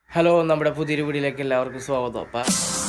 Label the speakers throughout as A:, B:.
A: Hello നമ്മുടെ പുതിയൊരു വീഡിയോയിലേക്ക് എല്ലാവർക്കും സ്വാഗതം അപ്പം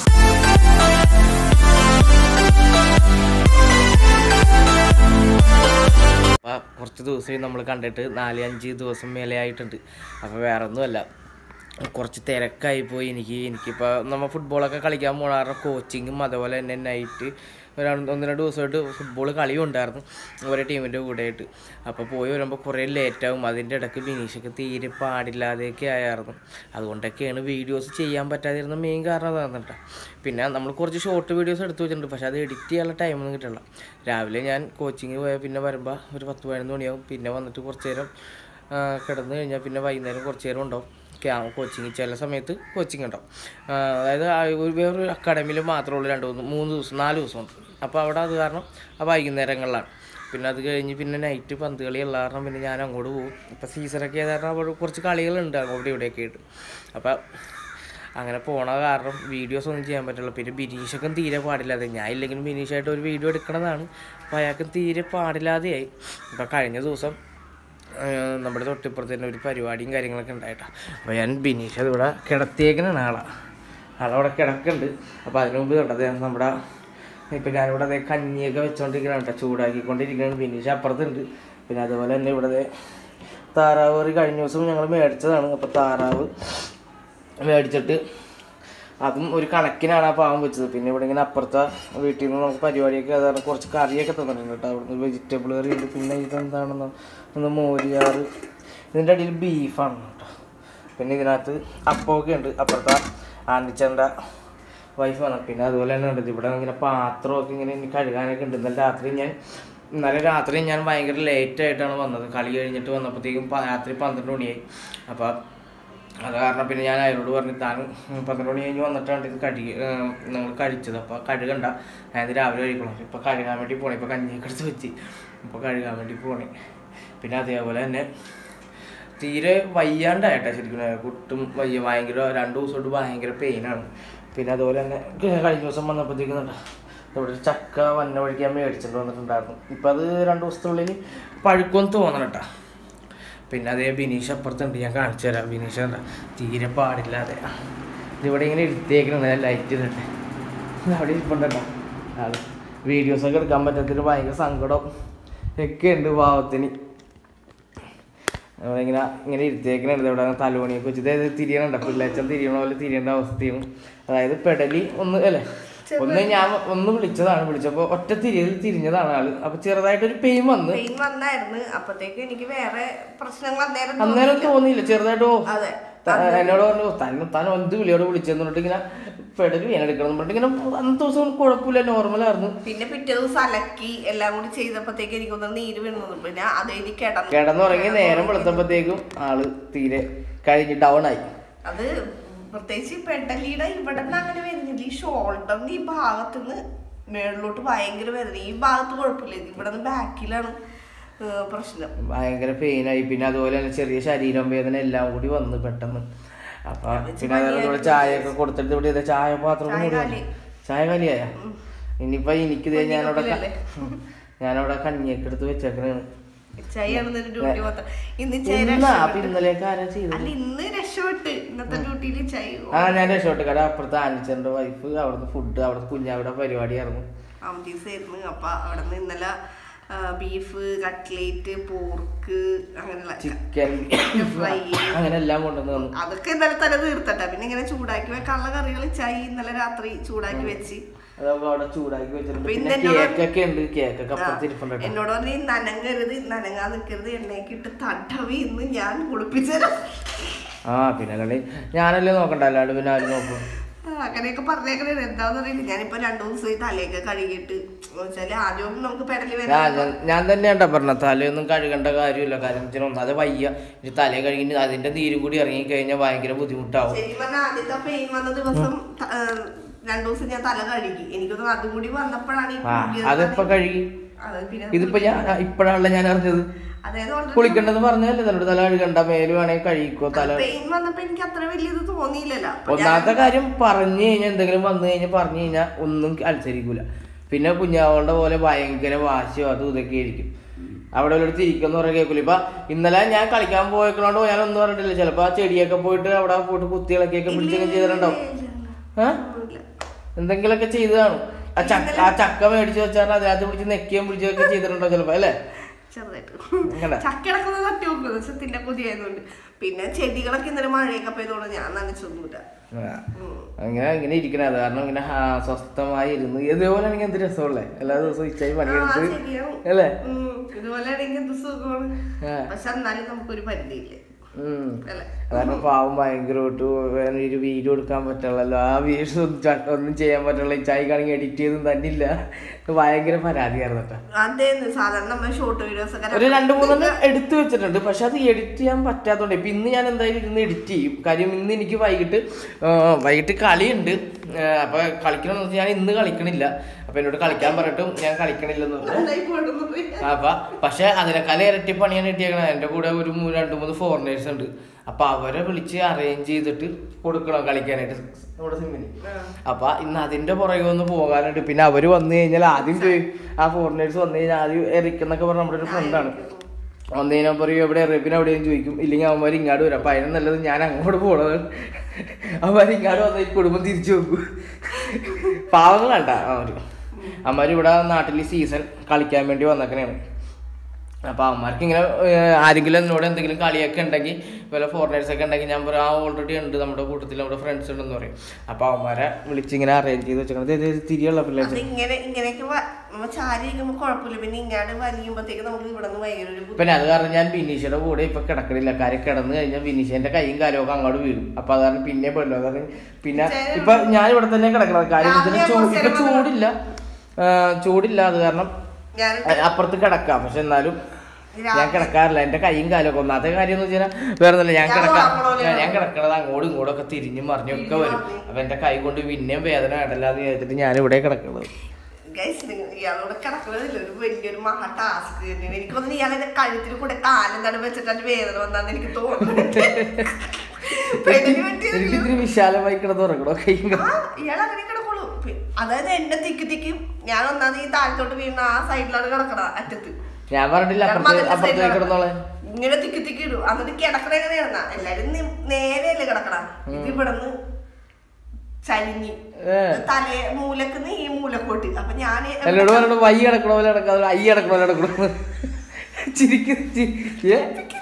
A: അപ്പം കുറച്ച് ദിവസമായി നമ്മൾ കണ്ടിട്ട് നാല് അഞ്ച് ദിവസം മേലെ ആയിട്ടുണ്ട് അപ്പോൾ വേറെ ഒന്നുമല്ല കുറച്ച് തിരക്കായി പോയി എനിക്ക് എനിക്കിപ്പോൾ നമ്മൾ ഫുട്ബോളൊക്കെ കളിക്കാൻ പോകാറ് കോച്ചിങ്ങും അതുപോലെ തന്നെ നൈറ്റ് രണ്ട് ഒന്ന് രണ്ട് ദിവസമായിട്ട് ഫുട്ബോൾ കളിയും ഉണ്ടായിരുന്നു ഓരോ ടീമിൻ്റെ കൂടെയായിട്ട് അപ്പോൾ പോയി വരുമ്പോൾ കുറേ ലേറ്റാവും അതിൻ്റെ ഇടയ്ക്ക് ബിനീഷൊക്കെ തീരെ പാടില്ലാതെയൊക്കെ ആയിരുന്നു അതുകൊണ്ടൊക്കെയാണ് വീഡിയോസ് ചെയ്യാൻ പറ്റാതിരുന്ന മെയിൻ കാരണം അതാണ് കേട്ടോ പിന്നെ നമ്മൾ കുറച്ച് ഷോർട്ട് വീഡിയോസ് എടുത്തു വെച്ചിട്ടുണ്ട് പക്ഷേ അത് എഡിറ്റ് ചെയ്യാനുള്ള ടൈമൊന്നും കിട്ടില്ല രാവിലെ ഞാൻ കോച്ചിങ് പോയാൽ പിന്നെ വരുമ്പോൾ ഒരു പത്ത് പതിനൊന്ന് മണിയാവും പിന്നെ വന്നിട്ട് കുറച്ച് നേരം ആ, കിടന്ന് കഴിഞ്ഞാൽ പിന്നെ വൈകുന്നേരം കുറച്ച് നേരം ഉണ്ടാവും ക്യാ- കോച്ചിങ് ചില സമയത്ത് കോച്ചിങ് ഉണ്ടാവും ആ, അതായത് ആ ഒരു വേറൊരു അക്കാഡമിയിൽ മാത്രമേ ഉള്ളൂ രണ്ട് മൂന്ന് മൂന്ന് ദിവസം നാല് ദിവസം ഉണ്ട് അപ്പോൾ അവിടെ അത് കാരണം ആ വൈകുന്നേരങ്ങളിലാണ് പിന്നെ അത് കഴിഞ്ഞ് പിന്നെ നൈറ്റ് പന്ത് കളി ഉള്ള കാരണം പിന്നെ ഞാൻ അങ്ങോട്ട് പോകും ഇപ്പോൾ സീസണൊക്കെ ആയത് കാരണം അവിടെ കുറച്ച് കളികളുണ്ട് അങ്ങോട്ട് ഇവിടെയൊക്കെ ആയിട്ട് അപ്പോൾ അങ്ങനെ പോണ കാരണം വീഡിയോസ് ഒന്നും ചെയ്യാൻ പറ്റില്ല പിന്നെ ബിനീഷൊക്കെ തീരെ പാടില്ലാതെ ഞാൻ ഇല്ലെങ്കിലും ബിനീഷായിട്ട് ഒരു വീഡിയോ എടുക്കണതാണ് അപ്പോൾ അയാൾക്ക് തീരെ പാടില്ലാതെയായി ഇപ്പോൾ കഴിഞ്ഞ ദിവസം ആ, നമ്മുടെ തൊട്ടിപ്പുറത്ത് തന്നെ ഒരു പരിപാടിയും കാര്യങ്ങളൊക്കെ ഉണ്ടായിട്ടാണ് അപ്പോൾ ഞാൻ ബിനീഷ് അത് ഇവിടെ കിടത്തിയേക്കണാണ് ആളാ ആളവിടെ കിടക്കുന്നുണ്ട് അപ്പോൾ അതിനു മുമ്പ് തൊട്ടത് നമ്മുടെ ഇപ്പം ഞാനിവിടെ അതേ കഞ്ഞിയൊക്കെ വെച്ചുകൊണ്ടിരിക്കണം കേട്ടോ ചൂടാക്കിക്കൊണ്ടിരിക്കുകയാണ് ബിനീഷ് അപ്പുറത്തുണ്ട് പിന്നെ അതുപോലെ തന്നെ ഇവിടെ ദേ താറാവ് കറി കഴിഞ്ഞ ദിവസം ഞങ്ങൾ മേടിച്ചതാണ് അപ്പോൾ താറാവ് മേടിച്ചിട്ട് അതും ഒരു കണക്കിനാണ് ആ പാവം വെച്ചത് പിന്നെ ഇവിടെ ഇങ്ങനെ അപ്പുറത്തെ വീട്ടിൽ നിന്ന് നമുക്ക് പരിപാടിയൊക്കെ അതാണ് കുറച്ച് കറിയൊക്കെ തന്നിട്ടുണ്ട് കേട്ടോ അവിടുന്ന് വെജിറ്റബിൾ കറി ഉണ്ട് പിന്നെ ഇതെന്താണെന്ന് ഒന്ന് മോരിയാറ് ഇതിൻ്റെ അടിയിൽ ബീഫാണ് കേട്ടോ പിന്നെ ഇതിനകത്ത് അപ്പമൊക്കെ ഉണ്ട് അപ്പുറത്തെ ആൻറ്റിച്ചൻ്റെ വൈഫ് ആണ് പിന്നെ അതുപോലെ തന്നെ ഉണ്ട് ഇവിടെ ഇങ്ങനെ പാത്രമൊക്കെ ഇങ്ങനെ ഇനി കഴുകാനൊക്കെ ഉണ്ട് ഇന്നലെ രാത്രി ഞാൻ ഇന്നലെ രാത്രി ഞാൻ ഭയങ്കര ലേറ്റ് ആയിട്ടാണ് വന്നത് കളി കഴിഞ്ഞിട്ട് വന്നപ്പോഴത്തേക്കും പ- രാത്രി പന്ത്രണ്ട് മണിയായി അപ്പോൾ അത് കാരണം പിന്നെ ഞാൻ അയാളോട് പറഞ്ഞു താൻ പന്ത്രണ്ട് മണി കഴിഞ്ഞ് വന്നിട്ടാണ് ഇത് കഴുകി നിങ്ങൾ കഴിച്ചത് അപ്പോൾ കഴുകണ്ട ഞാൻ ഇത് രാവിലെ കഴിക്കണം ഇപ്പോൾ കഴുകാൻ വേണ്ടി പോണേ ഇപ്പോൾ കഞ്ഞിയൊക്കെ എടുത്ത് വെച്ച് ഇപ്പോൾ കഴുകാൻ വേണ്ടി പോണേ പിന്നെ അതേപോലെ തന്നെ തീരെ വയ്യാണ്ടായിട്ടാ ശരിക്കും കുട്ടും വയ്യ ഭയങ്കര രണ്ട് ദിവസമായിട്ട് ഭയങ്കര പെയിനാണ് പിന്നെ അതുപോലെ തന്നെ കഴിഞ്ഞ ദിവസം വന്നപ്പോഴത്തേക്കുന്നുണ്ട് ഇവിടെ ഒരു ചക്ക വന്ന വഴിക്ക് ഞാൻ മേടിച്ചിട്ട് വന്നിട്ടുണ്ടായിരുന്നു ഇപ്പം അത് രണ്ട് ദിവസത്തിനുള്ളിൽ പഴുക്കുമെന്ന് തോന്നണം കേട്ടോ പിന്നെ അതേ ബിനീഷ് അപ്പുറത്തുണ്ട് ഞാൻ കാണിച്ചു തരാം ബിനീഷ് കണ്ട തീരെ പാടില്ലാതെ ഇതിവിടെ ഇങ്ങനെ ഇരുത്തേക്കണ ലൈറ്റ് ഇട്ടിട്ട് ഇത് അവിടെ ഇരിപ്പുണ്ടോ ആള് വീഡിയോസൊക്കെ എടുക്കാൻ പറ്റാത്തൊരു ഭയങ്കര സങ്കടം ഒക്കെ ഉണ്ട് പാവത്തിന് അവിടെ ഇങ്ങനെ ഇങ്ങനെ ഇരുത്തേക്കണുണ്ട് ഇവിടെ തലോണിയൊക്കെ വെച്ചിട്ട് ഇത് തിരിയണുണ്ട് പിള്ളേച്ചൻ തിരിയണ പോലെ തിരിയേണ്ട അവസ്ഥയും അതായത് പെടലി ഒന്ന് അല്ലേ ഒന്ന് ഞാൻ ഒന്ന് വിളിച്ചതാണ് വിളിച്ചപ്പോൾ ഒറ്റ തിരിയൽ തിരിഞ്ഞതാണ് ആള് അപ്പൊ ചെറുതായിട്ടൊരു പെയിൻ വന്ന്
B: പെയിൻ വന്നായിരുന്നു അപ്പത്തേക്ക് എനിക്ക് വേറെ പ്രശ്നങ്ങൾ അന്നേരം
A: അന്നേരം തോന്നിയില്ല ചെറുതായിട്ട് ഓ
B: അതെ
A: ത- എന്നോട് പറഞ്ഞു തന്നെ താൻ എന്ത് വിളിയോട് വിളിച്ചെന്ന് പറഞ്ഞിട്ട് ഇങ്ങനെ പെടല് വേനെടുക്കണം എന്ന് പറഞ്ഞിട്ട് ഇങ്ങനെ അന്നത്തെ ദിവസം കുഴപ്പമില്ല നോർമലായിരുന്നു
B: പിന്നെ പിറ്റേ ദിവസം അലക്കി എല്ലാം കൂടി ചെയ്തപ്പോഴത്തേക്ക് എനിക്കൊന്ന് നീര് വീണു പിന്നെ അത് എനിക്ക് കിടന്നു
A: കിടന്നുറങ്ങി നേരം വെളുത്തപ്പോഴത്തേക്കും ആള് തീരെ കഴിഞ്ഞ് ഡൗൺ ആയി
B: അത് പ്രത്യേകിച്ച് പെട്ടലിയുടെ ഇവിടെ നിന്ന് അങ്ങനെ വരുന്നില്ല ഈ ഷോൾഡറിന്റെ ഈ ഭാഗത്തുനിന്ന് മേളിലോട്ട് ഭയങ്കര വേദന ഈ ഭാഗത്ത് കുഴപ്പമില്ല ഇവിടെ നിന്ന് ബാക്കിലാണ് ഏഹ്, പ്രശ്നം
A: ഭയങ്കര പെയിനായി പിന്നെ അതുപോലെ തന്നെ ചെറിയ ശരീരം വേദന എല്ലാം കൂടി വന്ന് പെട്ടെന്ന് അപ്പൊ പിന്നെ അതുപോലെ ഇവിടെ ചായയൊക്കെ കൊടുത്തിട്ട് ഇവിടെ ഇതാ ചായ പാത്രം
B: ചായ
A: കൂടി
B: കാലി.
A: ചായ കാലിയായ ഇനിയിപ്പൊ എനിക്ക് ദേ ഞാനവിടെ ക-
B: കുഞ്ഞിക്കപ്പിലല്ലേ?
A: ഞാനവിടെ കഞ്ഞിയൊക്കെ എടുത്ത് വെച്ചേക്കണാണ്
B: ചായയാണ് ഡ്യൂട്ടി മൊത്തം ഇന്ന് ചായ
A: ഇന്നാ അപ്പൊ
B: രക്ഷപ്പെട്ടു.
A: ഇന്നലേക്ക് ആരാ ചെയ്തത്
B: അല്ല ഇന്ന് രക്ഷപ്പെട്ട് ഇന്നത്തെ ഡ്യൂട്ടിയിൽ ചായ
A: ആ ഞാൻ രക്ഷപ്പെട്ടു കട അപ്പുറത്തെ ആനിച്ചന്റെ വൈഫ് അവിടുന്ന് ഫുഡ് അവിടുത്തെ കുഞ്ഞാവിടെ പരിപാടിയായിരുന്നു
B: അംജീസ് ആയിരുന്നു അപ്പൊ അവിടെ നിന്ന് ഇന്നലെ ബീഫ് കട്ട്ലേറ്റ് പോർക്ക് അങ്ങനെയുള്ള
A: ചിക്കൻ
B: ഫ്രൈ
A: അങ്ങനെ എല്ലാം കൊണ്ടുവന്ന് തന്നു
B: അതൊക്കെ ഇന്നലെ തന്നെ തീർത്തട്ടെ പിന്നെ ഇങ്ങനെ ചൂടാക്കി വെക്കാനുള്ള കറികൾ ചായ ഇന്നലെ രാത്രി ചൂടാക്കി വെച്ച്
A: അതൊക്കെ അവിടെ ചൂടാക്കി വെച്ചിട്ടുണ്ട്
B: പിന്നെ
A: പിന്നെ
B: എന്നോട്
A: കേക്കൊക്കെ ഉണ്ട് കേക്കൊക്കെ അപ്പുറത്ത് ഇരിപ്പുണ്ട് കേട്ടോ.
B: എന്നോട് പറഞ്ഞ് "ഈ നനങ്ങരുത് നനങ്ങാൻ നിൽക്കരുത് എണ്ണയ്ക്ക് ഇട്ട് തടവി ഇന്ന് ഞാൻ കുളിപ്പിച്ചുതരാം
A: ആ പിന്നെ കളി ഞാനല്ലേ നോക്കണ്ട അല്ലാണ്ട് പിന്നെ ആരും നോക്കും
B: ആ, അങ്ങനെയൊക്കെ പറഞ്ഞേക്കണേ എന്താന്ന് അറിയില്ല ഞാനിപ്പോ രണ്ടു ദിവസമായി തലയൊക്കെ കഴുകിയിട്ട് വെച്ചാല് ആദ്യം നമുക്ക് പെടലി
A: ഞാൻ
B: വരാൻ
A: ഞാൻ- ഞാൻ തന്നെയാണ്ടാ പറഞ്ഞ തലയൊന്നും കഴുകേണ്ട കാര്യമില്ല കാര്യം വെച്ചാൽ ഒന്നാതെ വയ്യ ഇനി തല കഴുകി അതിന്റെ നീര് കൂടി ഇറങ്ങി കഴിഞ്ഞാൽ ഭയങ്കര ബുദ്ധിമുട്ടാവും
B: ശരിക്കും പറഞ്ഞാൽ ആദ്യത്തെ പെയിൻ വന്ന ദിവസം ത- ഏഹ് രണ്ടു ദിവസം ഞാൻ തല കഴുകി എനിക്കൊന്നും അതും കൂടി വന്നപ്പോഴാണ് ഈ
A: ആ
B: കൂടിയത്.
A: അതിപ്പോ കഴുകി
B: അത് പിന്നെ
A: ഇതിപ്പോ ഞാൻ ഇപ്പോഴാണല്ലോ ഞാൻ അറിഞ്ഞത്
B: അതായത് already
A: കുളിക്കണ്ടെന്ന് പറഞ്ഞല്ലേ തന്നോട് തല കഴുകണ്ട മേല് വേണമെങ്കിൽ കഴുകിക്കോ തല
B: പെയിൻ വന്നപ്പോ എനിക്ക് അത്ര വലിയത് തോന്നിയില്ലല്ലോ അപ്പൊ ഞാൻ-
A: ഒന്നാമത്തെ കാര്യം പറഞ്ഞു കഴിഞ്ഞാൽ എന്തെങ്കിലും വന്നു കഴിഞ്ഞാൽ പറഞ്ഞു കഴിഞ്ഞാൽ ഒന്നും അനുസരിക്കൂല പിന്നെ കുഞ്ഞാവളുടെ പോലെ ഭയങ്കര വാശിയോ അതും ഇതൊക്കെ ആയിരിക്കും അവിടെ ഒരു തിരിക്കുന്ന പറയാൻ കേൾക്കില്ല ഇപ്പൊ ഇന്നലെ ഞാൻ കളിക്കാൻ പോയേക്കണോണ്ട് ഞാൻ ഒന്നും പറഞ്ഞിട്ടില്ല ചിലപ്പോ ആ ചെടിയൊക്കെ പോയിട്ട് അവിടെ പോയിട്ട് കുത്തി ഇളക്കിയൊക്കെ പിടിച്ചൊക്കെ ചെയ്തിട്ടുണ്ടാവും ഏഹ് എന്തെങ്കിലുമൊക്കെ ചെയ്ത് കാണും ആ ചക്ക ആ ചക്ക മേടിച്ച് വെച്ചാൽ അതിനകത്ത് പിടിച്ച് നെക്കിയും പിടിച്ചൊക്കെ ചെയ്തിട്ടുണ്ടോ ചിലപ്പോ അല്ലേ
B: ചെറുതായിട്ട്
A: അങ്ങനെ
B: ചക്കിടക്കുന്നത് തട്ടി നോക്കുന്നത് സത്തിന്റെ കൊതിയായതുകൊണ്ട് പിന്നെ ചെടികളൊക്കെ ഇന്നലെ മഴയൊക്കെ പെയ്തോണ്ട് ഞാൻ നനച്ചൊന്നുമില്ല
A: ആ. അങ്ങനെ ഇങ്ങനെ ഇരിക്കണ അത് കാരണം ഇങ്ങനെ ആ, സ്വസ്ഥമായി ഇരുന്ന് ഇതേപോലെ ആണെങ്കിൽ എന്ത് രസമുള്ളേ എല്ലാ ദിവസവും ഇച്ചായി
B: ആ,
A: പണിയെടുത്ത്
B: ശരിയാണ്.
A: അല്ലേ
B: ഉം. ഇതുപോലെയാണെങ്കിൽ എന്ത് സുഖമാണ്
A: ആ.
B: പക്ഷെ എന്നാലും നമുക്കൊരു പരിധിയില്ലേ
A: ഉം.
B: അല്ലേ
A: കാരണം പാവം ഭയങ്കരമായിട്ട് ഒരു വീഡിയോ എടുക്കാൻ പറ്റുള്ളല്ലോ ആ വീഡിയോസ് ഒന്നും ച- ഒന്നും ചെയ്യാൻ പറ്റുള്ള ഇച്ചായിക്കാണെങ്കിൽ എഡിറ്റ് ചെയ്തും തന്നില്ല ഭയങ്കര പരാതിയായിരുന്നു കേട്ടോ
B: അതേന്ന് സാധാരണ നമ്മൾ ഷോർട്ട് വീഡിയോസ് ഒക്കെ
A: ഒരു രണ്ട് മൂന്നെണ്ണം എടുത്തു വെച്ചിട്ടുണ്ട് പക്ഷെ അത് എഡിറ്റ് ചെയ്യാൻ പറ്റാത്തതുകൊണ്ട് ഇപ്പൊ ഇന്ന് ഞാൻ എന്തായാലും ഇരുന്ന് എഡിറ്റ് ചെയ്യും കാര്യം ഇന്ന് എനിക്ക് വൈകിട്ട് ആ, വൈകിട്ട് കളിയുണ്ട് ആ, അപ്പൊ കളിക്കണമെന്ന് വെച്ചാൽ ഞാൻ ഇന്ന് കളിക്കണില്ല അപ്പൊ എന്നോട് കളിക്കാൻ പറഞ്ഞിട്ടും ഞാൻ കളിക്കണില്ലെന്ന് പറഞ്ഞു
B: നന്നായി പോയിട്ടൊന്നും പോയി.
A: അപ്പൊ പക്ഷെ അതിനേക്കാളും ഇരട്ടി പണിയാണ് കിട്ടിയേക്കണത് എൻ്റെ കൂടെ ഒരു മൂ- രണ്ട് മൂന്ന് ഫോറിനേഴ്സ് ഉണ്ട് അപ്പൊ അവരെ വിളിച്ച് അറേഞ്ച് ചെയ്തിട്ട് കൊടുക്കണം കളിക്കാനായിട്ട് നമ്മുടെ സിമ്മിന് അപ്പൊ ഇന്ന് അതിന്റെ പുറകെ ഒന്ന് പോകാനുണ്ട് പിന്നെ അവര് വന്നു കഴിഞ്ഞാൽ ആദ്യം ചോദി ആ ഫോറിനേഴ്സ് വന്നു കഴിഞ്ഞാൽ ആദ്യം എറിക്കെന്നൊക്കെ പറഞ്ഞ നമ്മുടെ ഒരു ഫ്രണ്ടാണ് വന്നു കഴിഞ്ഞാൽ പറയും എവിടെ എറിയപ്പിന് എവിടെയും ചോദിക്കും ഇല്ലെങ്കിൽ അവന്മാർ ഇങ്ങോട്ട് വരും അപ്പൊ അതിന് നല്ലത് ഞാൻ അങ്ങോട്ട് പോണത് അവന്മാർ ഇങ്ങോട്ട് വന്ന ഈ കുടുംബം തിരിച്ചു വെക്കും പാവങ്ങളാണ്ട അവര് അമ്മമാർ ഇവിടെ നാട്ടിൽ സീസൺ കളിക്കാൻ വേണ്ടി വന്നേക്കണേണ് അപ്പൊ അവന്മാർക്ക് ഇങ്ങനെ ഏഹ്, ആരെങ്കിലും എന്നോട് എന്തെങ്കിലും കളിയൊക്കെ ഉണ്ടെങ്കിൽ വല്ല ഫോറിനേഴ്സ് ഒക്കെ ഉണ്ടെങ്കിൽ ഞാൻ പറയും ആ ഓൾറെഡി ഉണ്ട് നമ്മുടെ കൂട്ടത്തിൽ നമ്മുടെ ഫ്രണ്ട്സ് ഉണ്ടെന്ന് പറയും അപ്പൊ അവന്മാരെ വിളിച്ച് ഇങ്ങനെ അറേഞ്ച് ചെയ്ത് വെച്ചേക്കണത് തിരിയുള്ള പിള്ളേർ
B: അത് ഇങ്ങനെ ഇങ്ങനെയൊക്കെ വ- നമ്മ ചാരി ഇരിക്കുമ്പോ കുഴപ്പമില്ല പിന്നെ ഇങ്ങാട് വലിയുമ്പോഴത്തേക്ക് നമുക്ക് ഇവിടെ നിന്ന് ഭയങ്കര ഒരു ബുദ്ധി-
A: പിന്നെ അത് കാരണം ഞാൻ ബിനീഷയുടെ കൂടെ ഇപ്പൊ കിടക്കണില്ല കാര്യം കിടന്നു കഴിഞ്ഞാൽ ബിനീഷന്റെ കൈയും കാലും ഒക്കെ അങ്ങോട്ട് വീഴും അപ്പൊ അത് കാരണം പിന്നെ പെടും അത് കാരണം പിന്നെ ഇപ്പൊ ഞാൻ ഇവിടെ തന്നെ കിടക്കണത് കാര്യം ഇതിന് ചൂ- ഇപ്പൊ ചൂടില്ല ആ, ചൂടില്ല അത് കാരണം
B: ഞാൻ
A: അ- അപ്പുറത്ത് കിടക്കാം പക്ഷെ എന്നാലും ഞാൻ കിടക്കാറില്ല എന്റെ കൈയും കാലും ഒക്കെ ഒന്നാമത്തെ കാര്യം എന്ന് വെച്ചാൽ വേറെ ഒന്നുമില്ല ഞാൻ
B: ഞാൻ
A: കിടക്കാം
B: ഉറങ്ങണോലെ
A: ഞാൻ- ഞാൻ കിടക്കണത് അങ്ങോട്ടും ഇങ്ങോട്ടും ഒക്കെ തിരിഞ്ഞും മറിഞ്ഞൊക്കെ വരും അപ്പൊ എന്റെ കൈ കൊണ്ട് പിന്നെയും വേദന ഇടല്ലാന്ന് വിചാരിച്ചിട്ട് ഞാൻ ഇവിടെ കിടക്കണത്
B: ഗൈസ് ഇയാളോട് കിടക്കുന്നതില്ല ഒരു വലിയൊരു മഹാ ടാസ്ക് തന്നെയാണ് എനിക്കൊന്നും ഇയാളെ കഴുത്തിൽ കൂടെ കാലം തടം വെച്ചിട്ട് അത് വേദന വന്നാന്ന് എനിക്ക് തോന്നുന്നുണ്ട് പെടലി പറ്റിയതല്ലേ?
A: എനിക്ക് ഇത്തിരി വിശാലമായി കിടന്ന് ഉറങ്ങണോ കൈയും കാലും.
B: ആ, ഇയാൾ അങ്ങനെ കിടക്കുള്ളൂ പി- അതായത് എന്റെ തിക്ക് തിക്കും ഞാൻ ഒന്നാമത് ഈ താഴത്തോട്ട് വീണ ആ സൈഡിലാണ് കിടക്കണത് അറ്റത്ത്
A: ഞാൻ പറഞ്ഞിട്ടില്ല
B: ഞാൻ
A: അപ്പുറത്ത്
B: മതിലിന്റെ
A: അപ്പുറത്ത്
B: side ലാണ്.
A: കിടന്നോളെ
B: ഇങ്ങനെ തിക്കി തിക്കി ഇടും എന്നിട്ട് കിടക്കണ എങ്ങനെയാണെന്നാ എല്ലാരും നി- നേരെയല്ലേ കിടക്കണ ഇത് ഇവിടുന്ന് ചരിഞ്ഞ്
A: ഏ.
B: തലേ മൂലക്കുന്ന് ഈ മൂലക്കോട്ട് അപ്പൊ ഞാൻ
A: എന്നോട് പറയണു വൈ കിടക്കണ പോലെ കിടക്കാതെ ഐ കിടക്കണ പോലെ കിടക്കണു ചിരിക്കുന്നു ചി- ഏ?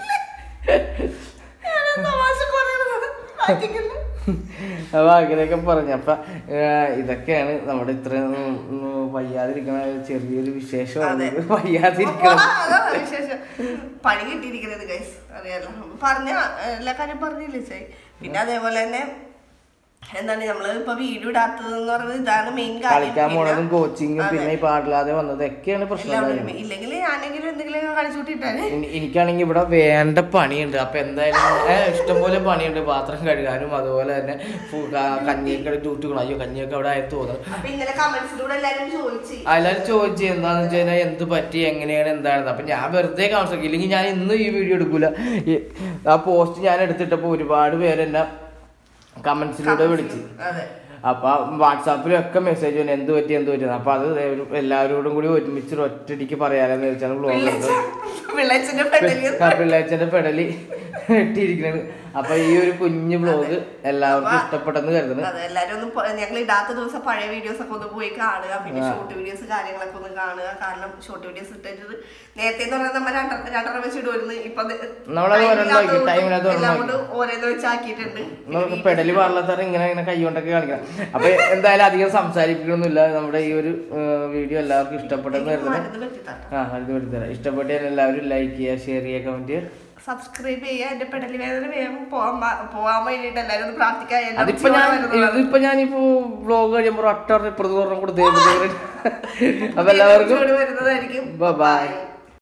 B: തമാശ പറയുന്നത് മാറ്റിക്കില്ല.
A: അപ്പൊ അങ്ങനെയൊക്കെ പറഞ്ഞു അപ്പൊ ഏ, ഇതൊക്കെയാണ് നമ്മുടെ ഇത്രയും ഉം, വയ്യാതിരിക്കണ ചെറിയൊരു വിശേഷമാണ്
B: അതെ.
A: വയ്യാതിരിക്കണം
B: പോടാ, അതാണ് വിശേഷം. പണി കിട്ടിയിരിക്കുന്നത് ഗൈസ് അറിയാലോ പറഞ്ഞ എല്ലാ കാര്യം പറഞ്ഞില്ലേ ചേ പിന്നെ അതേപോലെ തന്നെ എന്താണ് നമ്മള് ഇപ്പൊ വീഡിയോ ഇടാത്തത് എന്ന് പറയുന്നത് ഇതാണ് മെയിൻ
A: കളിക്കാൻ പോണതും
B: കാര്യം
A: കോച്ചിങ്ങും പിന്നെ ഈ പാടില്ലാതെ വന്നത് ഒക്കെയാണ് പ്രശ്നം
B: എല്ലാവരും ഇല്ലെങ്കിൽ ഞാനെങ്കിലും എന്തെങ്കിലും കളിച്ചൂട്ടിട്ടാണ്
A: എനി- എനിക്കാണെങ്കിൽ ഇവിടെ വേണ്ട പണിയുണ്ട് അപ്പൊ എന്തായാലും ഏ, ഇഷ്ടംപോലെ പണിയുണ്ട് പാത്രം കഴുകാനും അതുപോലെ തന്നെ ഫു- ക- കഞ്ഞിയൊക്കെ ചൂട്ടുക്കണം അയ്യോ കഞ്ഞിയൊക്കെ അവിടെ ആയി തോന്നുന്നു
B: അപ്പൊ ഇന്നലെ കമന്റ്സിലൂടെ എല്ലാരും ചോദിച്ചു
A: എല്ലാവരും ചോദിച്ചു എന്താന്ന് വെച്ച് കഴിഞ്ഞാൽ എന്ത് പറ്റി എങ്ങനെയാണ് എന്താണെന്ന് അപ്പൊ ഞാൻ വെറുതെ കാണിച്ചു ഇല്ലെങ്കിൽ ഞാൻ ഇന്ന് ഈ വീഡിയോ എടുക്കൂല ഈ- ആ പോസ്റ്റ് ഞാൻ എടുത്തിട്ടപ്പോ ഒരുപാട് പേരെന്നെ കമന്റ്സിലൂടെ വിളിച്ച്
B: അതെ
A: അപ്പൊ വാട്സാപ്പിലൊക്കെ മെസ്സേജ് വന്നു എന്ത് പറ്റി എന്ത് പറ്റി അപ്പൊ അത് ദേ ഒരു- എല്ലാവരോടും കൂടി ഒരുമിച്ച് ഒരു ഒറ്റടിക്ക് പറയാലെന്ന് വെച്ചാണ് ബ്ലോഗ് എടുത്തത്
B: പിള്ളേച്ചന്റെ പെടലിയ
A: ആ പിള്ളേച്ചന്റെ പെടലി ഇട്ടിരിക്കുന്നത് അപ്പൊ ഈ ഒരു കുഞ്ഞു ബ്ലോഗ് എല്ലാവർക്കും ഇഷ്ടപ്പെട്ടെന്ന് കരുതുന്നു
B: അതെ എല്ലാരും ഒന്ന് പ- ഞങ്ങൾ ഇടാത്ത ദിവസം പഴയ വീഡിയോസ് ഒക്കെ ഒന്ന് പോയി കാണുക പിന്നെ ഷോർട്ട് വീഡിയോസ് കാര്യങ്ങളൊക്കെ ഒന്ന് കാണുക കാരണം ഷോർട്ട് വീഡിയോസ് ഇട്ടത് നേരത്തെ എന്ന് പറഞ്ഞാൽ നമ്മൾ രണ്ടര രണ്ടര വെച്ച് ഇടുമായിരുന്നു ഇപ്പൊ അത്
A: നമ്മളത്
B: time
A: ഒരെണ്ണം ആക്കി,
B: ഇല്ലാത്തതുകൊണ്ട്
A: time ഇല്ലാത്തത്
B: എല്ലാം
A: ഒരെണ്ണം
B: കൊണ്ട് ഓരോന്ന് വെച്ച് ആക്കിയിട്ടുണ്ട്
A: നമുക്ക് പെടലി പാർലത്തറ ഇങ്ങനെ ഇങ്ങനെ കൈകൊണ്ടൊക്കെ കാണിക്കണം അപ്പൊ എന്തായാലും അധികം സംസാരിക്കണമെന്നില്ല നമ്മുടെ ഈ ഒരു വീഡിയോ എല്ലാവർക്കും ഇഷ്ടപ്പെട്ടെന്ന് കരുതുന്നു
B: മരുന്ന് പറ്റിത്താട്ട
A: ആ അത് വരുത്തരാം ഇഷ്ടപ്പെട്ട എല്ലാവരും ലൈക്ക് ചെയ്യുക ഷെയർ ചെയ്യുക കമന്റ് ചെയ്യുക
B: സബ്സ്ക്രൈബ് ചെയ്യുക എന്റെ പെടലി വേദന വേഗം പോവാൻ പ- പോവാൻ വേണ്ടിയിട്ട് എല്ലാവരും ഒന്ന് പ്രാർത്ഥിക്കുക എല്ലാം
A: അതിപ്പോ ഞാൻ
B: ജീവനോടെ വരുന്നതാണ്.
A: ഇതിപ്പോ ഞാനിപ്പോ വ്ലോഗ് കഴിയുമ്പോൾ ഒറ്റ ഇപ്പുറത്ത് പറഞ്ഞ കൊടുത്ത് അപ്പൊ എല്ലാവർക്കും
B: ജീവനോടെ വരുന്നതായിരിക്കും
A: ബൈ
B: Bye.